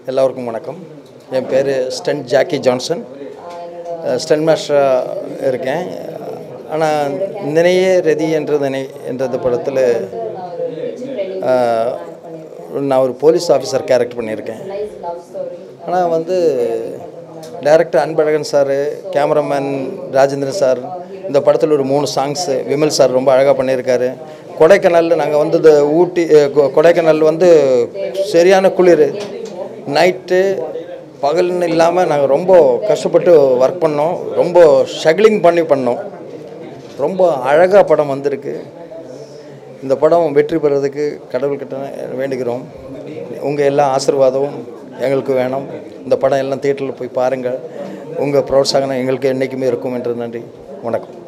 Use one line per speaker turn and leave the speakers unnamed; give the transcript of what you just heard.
எல்லோருக்கும் வணக்கம் என் பேர் ஸ்டென் ஜாக்கி ஜான்சன் ஸ்டென் மாஸ்டராக இருக்கேன் ஆனால் நினையே ரதி என்ற நினை என்றது படத்தில் நான் ஒரு போலீஸ் ஆஃபீஸர் கேரக்டர் பண்ணியிருக்கேன் ஆனால் வந்து director Anbazhagan sir cameraman Rajendran sir இந்த படத்தில் ஒரு மூணு சாங்ஸு விமல் சார் ரொம்ப அழகாக பண்ணியிருக்காரு கொடைக்கானலில் நாங்கள் வந்தது ஊட்டி அஹ், கொ- கொடைக்கானல் வந்து சரியான குளிர் நைட்டு பகல்னு இல்லாமல் நாங்கள் ரொம்ப கஷ்டப்பட்டு ஒர்க் பண்ணோம் ரொம்ப ஸ்ட்ரகிளிங் பண்ணி பண்ணோம் ரொம்ப அழகாக படம் வந்திருக்கு இந்த படம் வெற்றி பெறதுக்கு கடவுள்கிட்ட வேண்டுகிறோம் உங்கள் எல்லா ஆசீர்வாதமும் எங்களுக்கு வேணும் இந்த படம் எல்லாம் தியேட்டரில் போய் பாருங்கள் உங்கள் ப்ரோத்சாகனம் எங்களுக்கு என்றைக்குமே இருக்கும் என்று நன்றி வணக்கம்